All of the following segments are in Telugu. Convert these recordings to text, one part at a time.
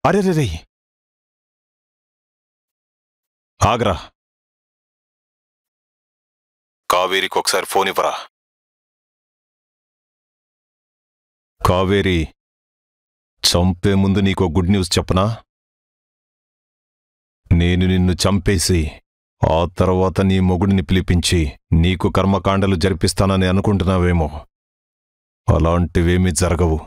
అరే రే రే ఆగ్రా కావేరికి ఒకసారి ఫోన్ ఇవ్వరా కావేరి చంపే ముందు నీకో గుడ్ న్యూస్ చెప్పనా నేను నిన్ను చంపేసి ఆ తర్వాత నీ మొగుడిని పిలిపించి నీకు కర్మకాండలు జరిపిస్తానని అనుకుంటున్నావేమో అలాంటివేమీ జరగవు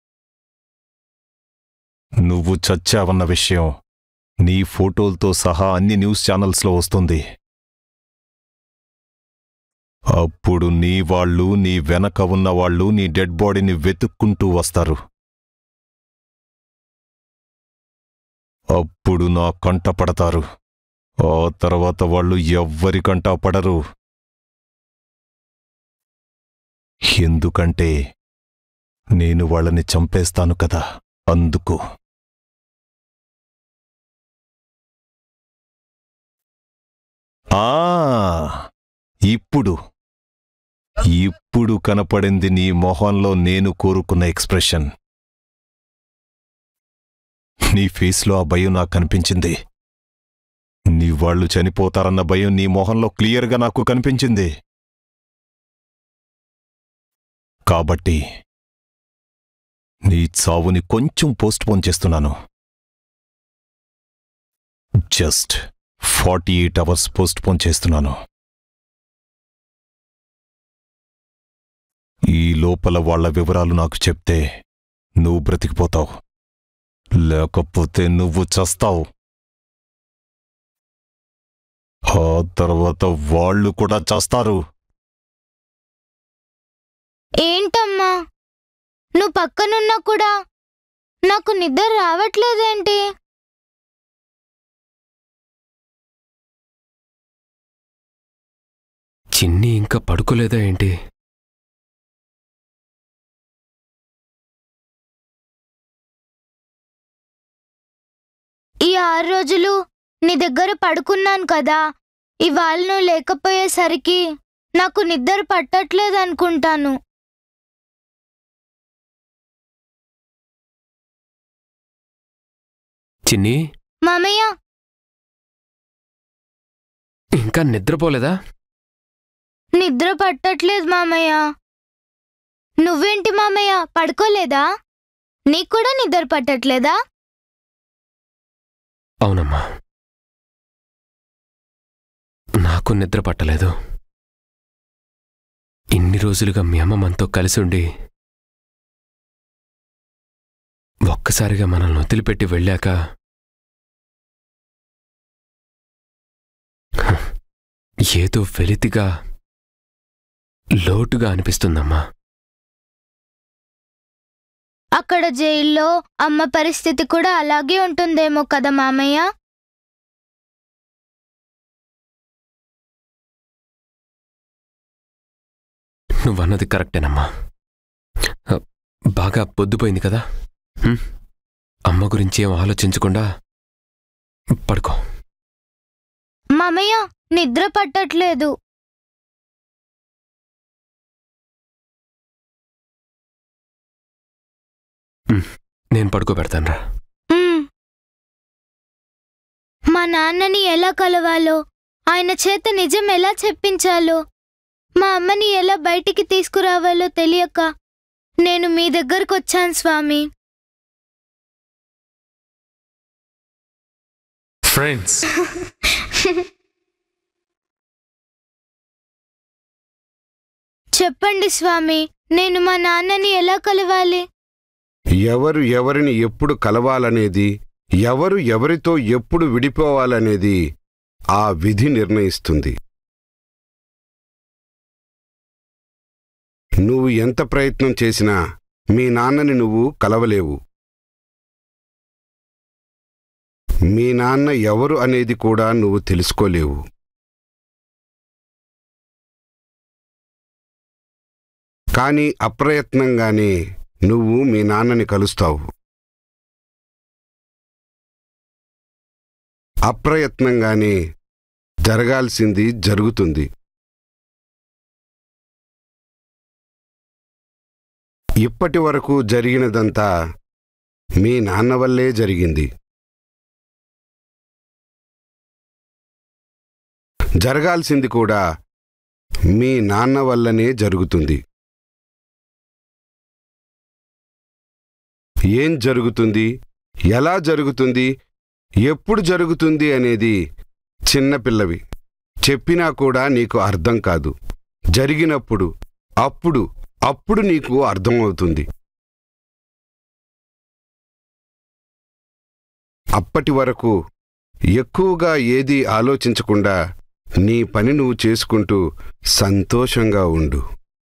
నువ్వు చచ్చావన్న విషయం నీ ఫోటోలతో సహా అన్ని న్యూస్ ఛానల్స్లో వస్తుంది అప్పుడు నీ వాళ్ళు నీ వెనక ఉన్న వాళ్ళు నీ డెడ్ బాడీని వెతుక్కుంటూ వస్తారు అప్పుడు నా కంట పడతారు ఆ తర్వాత వాళ్ళు ఎవ్వరి కంట పడరు ఎందుకంటే నేను వాళ్ళని చంపేస్తాను కదా అందుకు ఆ ఇప్పుడు ఇప్పుడు కనపడింది నీ మొహంలో నేను కోరుకున్న ఎక్స్ప్రెషన్ నీ ఫేస్లో ఆ భయం నాకు కనిపించింది నీ వాళ్ళు చనిపోతారన్న భయం నీ మొహంలో క్లియర్గా నాకు కనిపించింది కాబట్టి నీ చావుని కొంచెం పోస్ట్పోన్ చేస్తున్నాను just forty eight hours postpone చేస్తున్నాను ఈ లోపల వాళ్ళ వివరాలు నాకు చెప్తే నువ్వు బ్రతికిపోతావు లేకపోతే నువ్వు చస్తావు ఆ తర్వాత వాళ్ళు కూడా చస్తారు ఏంటమ్మా నువ్వు పక్కనున్నా కూడా నాకు నిద్ర రావట్లేదేంటి చిన్ని ఇంకా పడుకోలేదా ఏంటి ఈ ఆరు రోజులు నీ దగ్గర పడుకున్నాను కదా ఇవాళ నువ్వు లేకపోయేసరికి నాకు నిద్ర పట్టట్లేదు అనుకుంటాను చిన్ని మామయ్య ఇంకా నిద్రపోలేదా నిద్ర పట్టట్లేదు మామయ్య నువ్వేంటి మామయ్య పడుకోలేదా నీకు కూడా నిద్ర పట్టట్లేదా అవునమ్మా నాకు నిద్ర పట్టలేదు ఇన్ని రోజులుగా మీ అమ్మ మనతో కలిసి ఉండి ఒక్కసారిగా మనల్ని వదిలిపెట్టి వెళ్ళాక హ, ఏదో వెలితిగా లోటుగా అనిపిస్తుందమ్మా అక్కడ జైల్లో అమ్మ పరిస్థితి కూడా అలాగే ఉంటుందేమో కదా మామయ్య నువ్వన్నది కరెక్టేనమ్మా అ, బాగా పొద్దుపోయింది కదా హ్మ్? అమ్మ గురించి ఏం ఆలోచించకుండా పడుకో మామయ్య నిద్ర పట్టట్లేదు నేను పడుకోబెడతానురా మ్మ్. మా నాన్నని ఎలా కలవాలో ఆయన చేత నిజం ఎలా చెప్పించాలో మా అమ్మని ఎలా బయటికి తీసుకురావాలో తెలియక నేను మీ దగ్గరకు వచ్చాను స్వామి ఫ్రెండ్స్ చెప్పండి స్వామి నేను మా నాన్నని ఎలా కలవాలి ఎవరు ఎవరిని ఎప్పుడు కలవాలనేది ఎవరు ఎవరితో ఎప్పుడు విడిపోవాలనేది ఆ విధి నిర్ణయిస్తుంది నువ్వు ఎంత ప్రయత్నం చేసినా మీ నాన్నని నువ్వు కలవలేవు మీ నాన్న ఎవరు అనేది కూడా నువ్వు తెలుసుకోలేవు కానీ అప్రయత్నంగానే నువ్వు మీ నాన్నని కలుస్తావు అప్రయత్నంగానే జరగాల్సింది జరుగుతుంది ఇప్పటి వరకు జరిగినదంతా మీ నాన్న వల్లే జరిగింది జరగాల్సింది కూడా మీ నాన్న వల్లనే జరుగుతుంది ఏం జరుగుతుంది ఎలా జరుగుతుంది ఎప్పుడు జరుగుతుంది అనేది చిన్నపిల్లవి చెప్పినా కూడా నీకు అర్థం కాదు జరిగినప్పుడు అప్పుడు అప్పుడు నీకు అర్థమవుతుంది అప్పటి వరకు ఎక్కువగా ఏదీ ఆలోచించకుండా నీ పని నువ్వు చేసుకుంటూ సంతోషంగా ఉండు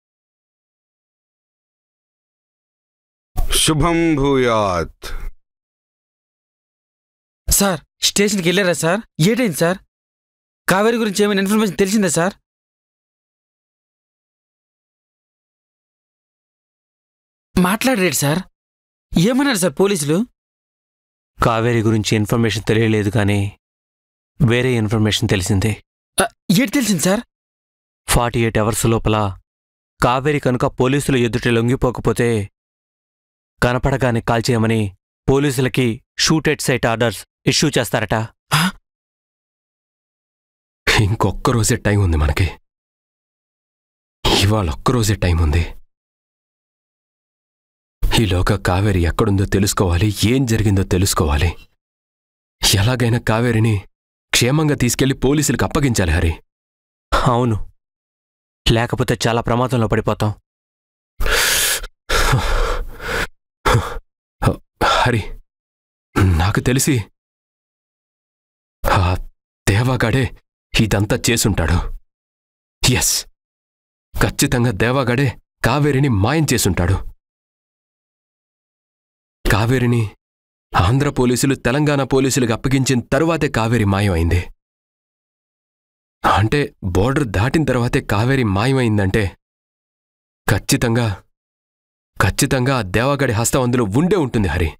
శుభం భూయాత్ సార్ స్టేషన్కి వెళ్ళారా సార్ ఏటైంది సార్ కావేరి గురించి ఏమైనా ఇన్ఫర్మేషన్ తెలిసిందా సార్ మాట్లాడరేడు సార్ ఏమన్నారు సార్ పోలీసులు కావేరి గురించి ఇన్ఫర్మేషన్ తెలియలేదు కానీ వేరే ఇన్ఫర్మేషన్ తెలిసింది ఆ, ఏటి తెలిసింది సార్ ఫార్టీ ఎయిట్ అవర్స్ లోపల కావేరి కనుక పోలీసులు ఎదుట లొంగిపోకపోతే కనపడగానే కాల్ చేయమని పోలీసులకి shoot at sight orders issue చేస్తారట ఇంకొక్క రోజే టైం ఉంది మనకి ఇవాళ ఒక్కరోజే టైం ఉంది ఈలోగా కావేరి ఎక్కడుందో తెలుసుకోవాలి ఏం జరిగిందో తెలుసుకోవాలి ఎలాగైనా కావేరిని క్షేమంగా తీసుకెళ్లి పోలీసులకు అప్పగించాలి హరి అవును లేకపోతే చాలా ప్రమాదంలో పడిపోతాం హరి నాకు తెలిసి ఆ దేవాగాడే ఇదంతా చేసుంటాడు ఎస్ ఖచ్చితంగా దేవాగాడే కావేరిని మాయం చేసుంటాడు కావేరిని ఆంధ్ర పోలీసులు తెలంగాణ పోలీసులకు అప్పగించిన తరువాతే కావేరి మాయమైంది అంటే బోర్డర్ దాటిన తర్వాతే కావేరి మాయమైందంటే ఖచ్చితంగా ఖచ్చితంగా ఆ దేవగడి హస్తం అందులో ఉండే ఉంటుంది హరి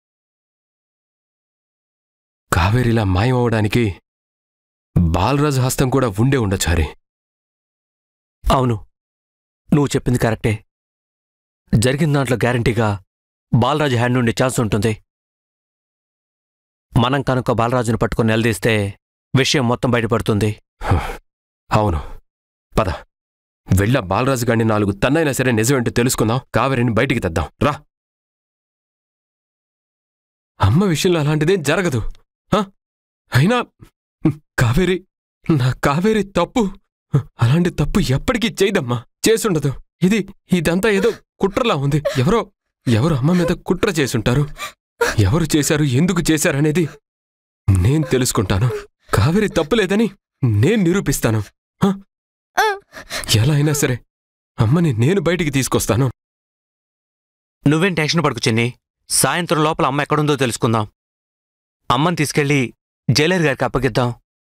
కావేరిలా మాయమవడానికి బాలరాజు హస్తం కూడా ఉండే ఉండొచ్చు హరి అవును నువ్వు చెప్పింది కరెక్టే జరిగిన దాంట్లో గ్యారంటీగా బాలరాజు హ్యాండ్ నుండి ఛాన్స్ ఉంటుంది మనం కనుక బాలరాజును పట్టుకొని నిలదీస్తే విషయం మొత్తం బయటపడుతుంది అవును పద వెళ్ళ బాలరాజు గారిని నాలుగు తన్నైనా సరే నిజమేంటో తెలుసుకుందాం కావేరిని బయటికి తెద్దాం రా అమ్మ విషయంలో అలాంటిదేం జరగదు హ? అయినా హ్మ్, కావేరి నా కావేరి తప్పు హ, అలాంటి తప్పు ఎప్పటికీ చేయదమ్మా చేసుండదు ఇది ఇదంతా ఏదో కుట్రలా ఉంది ఎవరో ఎవరు అమ్మ మీద కుట్ర చేసుంటారు ఎవరు చేశారు ఎందుకు చేశారనేది నేను తెలుసుకుంటాను కావేరి తప్పులేదని నేను నిరూపిస్తాను హ? ఎలా అయినా సరే అమ్మని నేను బయటికి తీసుకొస్తాను నువ్వేం టెన్షన్ పడుకు చిన్ని సాయంత్రం లోపల అమ్మ ఎక్కడుందో తెలుసుకుందాం అమ్మని తీసుకెళ్ళి జైలర్ గారికి అప్పగిద్దాం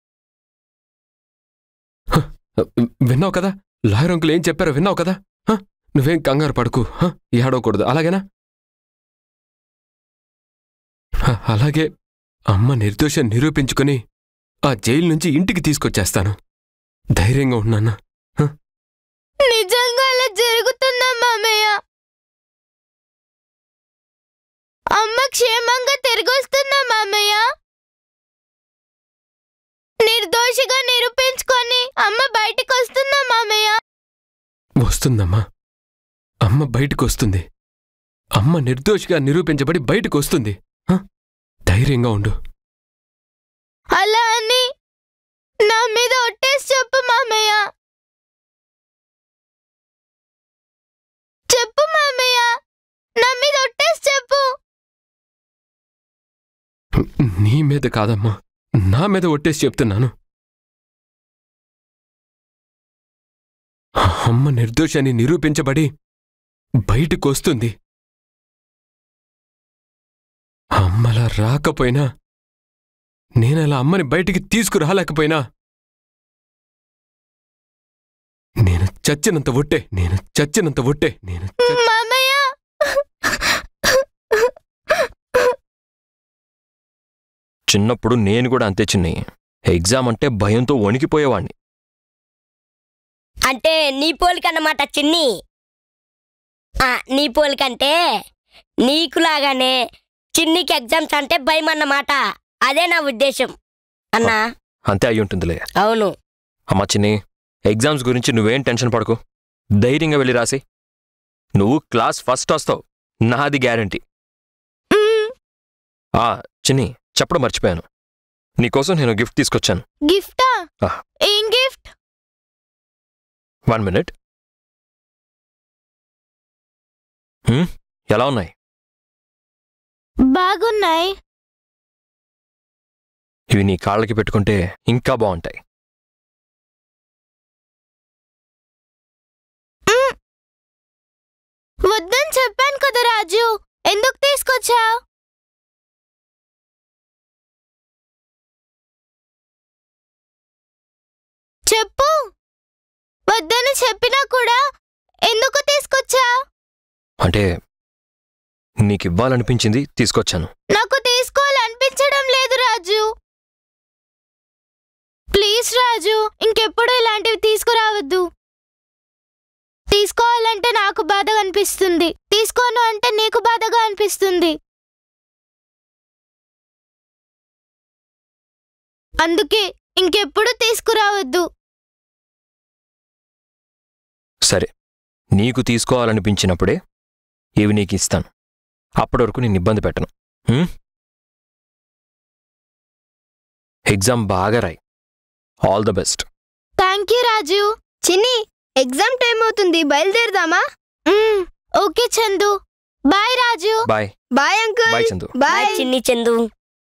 విన్నావు కదా లాయర్ అంకుల్ ఏం చెప్పారో విన్నావు కదా హ? నువ్వేం కంగారు పడుకు హ? ఏడవకూడదు అలాగేనా హ, అలాగే అమ్మ నిర్దోషం నిరూపించుకుని ఆ జైలు నుంచి ఇంటికి తీసుకొచ్చేస్తాను ధైర్యంగా ఉన్నాను నిజంగా అలా జరుగుతుందా మామయ్య అమ్మ క్షేమంగా తిరిగొస్తుందా మామయ్య నిర్దోషిగా నిరూపించుకొని అమ్మ బయటికి వస్తుందా మామయ్య వస్తుందమ్మా అమ్మ బయటకు వస్తుంది అమ్మ నిర్దోషిగా నిరూపించబడి బయటకు వస్తుంది హ? ధైర్యంగా ఉండు అలా అని నా మీద ఒట్టేసి చెప్పు మామయ్య చెప్పు మామయ్య నా మీద ఒట్టేసి చెప్పు నీ మీద కాదమ్మా నా మీద ఒట్టేసి చెప్తున్నాను అమ్మ నిర్దోషాన్ని నిరూపించబడి బయటకొస్తుంది అమ్మలా రాకపోయినా నేనలా అమ్మని బయటికి తీసుకురాలేకపోయినా నేను చచ్చినంత ఒట్టే నేను చచ్చినంత ఒట్టే నేను చ- మామయ్య చిన్నప్పుడు నేను కూడా అంతే చిన్ని ఎగ్జామ్ అంటే భయంతో వణికిపోయేవాణ్ణి అంటే నీ పోలికన్నమాట చిన్ని ఆ, నీ పోలికంటే నీకులాగానే చిన్నికి ఎగ్జామ్స్ అంటే భయం అన్నమాట అదే నా ఉద్దేశం అన్నా అంతే అయి ఉంటుందిలే అవును అమ్మా చిన్ని ఎగ్జామ్స్ గురించి నువ్వేం టెన్షన్ పడకు ధైర్యంగా వెళ్ళి రాసి నువ్వు క్లాస్ ఫస్ట్ వస్తావు నాది గ్యారంటీ మ్మ్. ఆ చిన్ని చెప్పడం మర్చిపోయాను నీకోసం నేను గిఫ్ట్ తీసుకొచ్చాను గిఫ్టా ఆ. ఏం గిఫ్ట్ వన్ మినిట్ హ్మ్, ఎలా ఉన్నాయి బాగున్నాయి ఇవి నీ కాళ్ళకి పెట్టుకుంటే ఇంకా బాగుంటాయి మ్మ్. వద్దని చెప్పాను కదా రాజు ఎందుకు తీసుకొచ్చా చెప్పు వద్దని చెప్పినా కూడా ఎందుకు తీసుకొచ్చా అంటే నీకు ఇవ్వాలనిపించింది తీసుకొచ్చాను నాకు తీసుకోవాలనిపించడం లేదు రాజు ప్లీజ్ రాజు ఇంకెప్పుడు ఇలాంటివి తీసుకురావద్దు తీసుకోవాలంటే నాకు బాధగా అనిపిస్తుంది తీసుకోను అంటే నీకు బాధగా అనిపిస్తుంది అందుకే ఇంకెప్పుడు తీసుకురావద్దు సరే నీకు తీసుకోవాలనిపించినప్పుడే ఇవి నీకు ఇస్తాను అప్పటి వరకు నేను ఇబ్బంది పెట్టను హ్మ్? ఎగ్జామ్ బాగా రాయి all the best thank you Raju Chinni exam time అవుతుంది బయలుదేరదామా మ్మ్, okay Chandu bye Raju bye bye uncle bye Chandu bye Chinni Chandu